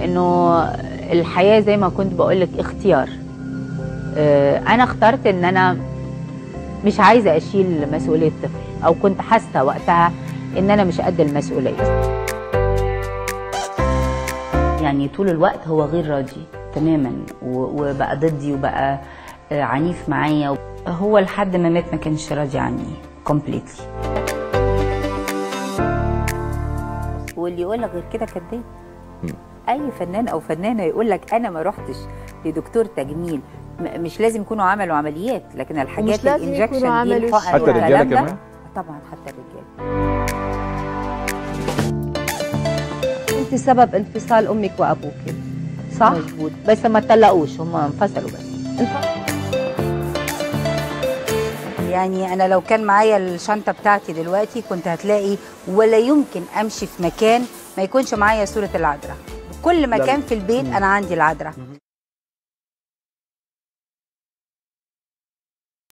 لانه الحياه زي ما كنت بقول لك اختيار آه، انا اخترت ان انا مش عايزه اشيل مسؤوليه طفل او كنت حاسه وقتها ان انا مش قد المسؤوليه يعني طول الوقت هو غير راضي تماما و- وبقى ضدي وبقى آه، عنيف معايا هو لحد ما مات ما كانش راضي عني كومبليتلي واللي يقول لك غير كده كذاب اي فنان او فنانه يقول لك انا ما رحتش لدكتور تجميل م- مش لازم يكونوا عملوا عمليات لكن الحاجات لازم الانجكشن يكونوا عملوا دي الحقن حتى الرجالة والكلام ده، كمان؟ طبعا حتى الرجاله انت سبب انفصال امك وابوك صح مظبوط بس ما اتطلقوش هم انفصلوا بس يعني انا لو كان معايا الشنطه بتاعتي دلوقتي كنت هتلاقي ولا يمكن امشي في مكان ما يكونش معايا صوره العذراء كل مكان في البيت انا عندي العذراء